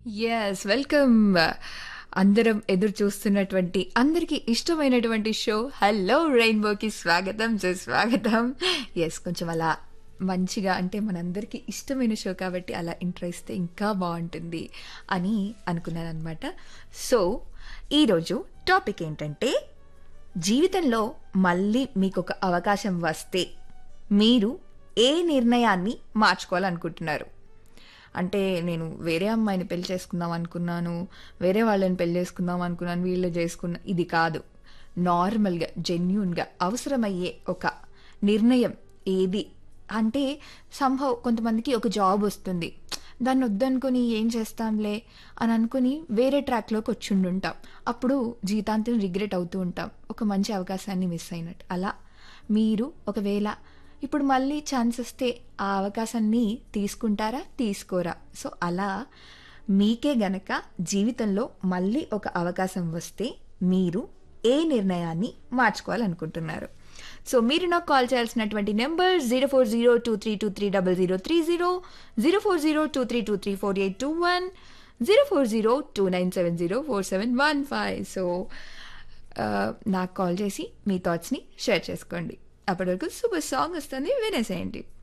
Yes. Welcome. అందరం ఎదురు చూస్తున్నటువంటి, అందరికీ ఇష్టమైనటువంటి షో 'హలో రెయిన్బో'కి స్వాగతం, సుస్వాగతం. యెస్. కొంచెం అలా మంచిగా అంటే మనందరికీ ఇష్టమైన షో కాబట్టి అలా ఇంట్రో ఇస్తే ఇంకా బావుంటుంది అని అనుకున్నాననమాట. సో, ఈరోజు టాపిక్ ఏంటంటే, జీవితంలో మళ్ళీ మీకొక అవకాశం వస్తే, మీరు ఏ నిర్ణయాన్ని మార్చుకోవాలనుకుంటున్నారు? అంటే నేను వేరే అమ్మాయిని పెళ్లి చేసుకుందాం అనుకున్నాను. వేరే వాళ్ళని పెళ్లి చేసుకుందాం అనుకున్నాను. వీళ్ళు చేసుకున్న ఇది కాదు. నార్మల్‌గా, జెన్యూన్‌గా అవసరమయ్యే ఒక నిర్ణయం ఏది? అంటే సమ్‌హౌ కొంతమందికి ఒక జాబ్ వస్తుంది. దాన్ని వద్దనుకొని ఏం చేస్తాంలే అని అనుకుని వేరే ట్రాక్‌లోకి వచ్చుండుంటాం. అప్పుడు జీవితాంతం రిగ్రెట్ అవుతూ ఉంటాం. ఒక మంచి అవకాశాన్ని మిస్ అయినట్టు. అలా మీరు ఒకవేళ ఇప్పుడు మళ్ళీ ఛాన్స్ వస్తే ఆ అవకాశాన్ని తీసుకుంటారా? తీసుకోరా? సో, అలా మీకే గనక జీవితంలో మళ్ళీ ఒక అవకాశం వస్తే మీరు ఏ నిర్ణయాన్ని మార్చుకోవాలనుకుంటున్నారు? సో, మీరు నాకు కాల్ చేయాల్సినటువంటి నంబర్ 040232303030, 0402323481, 040297047115 సో, ఆహ్, నాకు కాల్ చేసి మీ థాట్స్‌ని షేర్ చేసుకోండి. అప్పటి వరకు సూపర్ సాంగ్ వస్తుంది వినేసేయండి.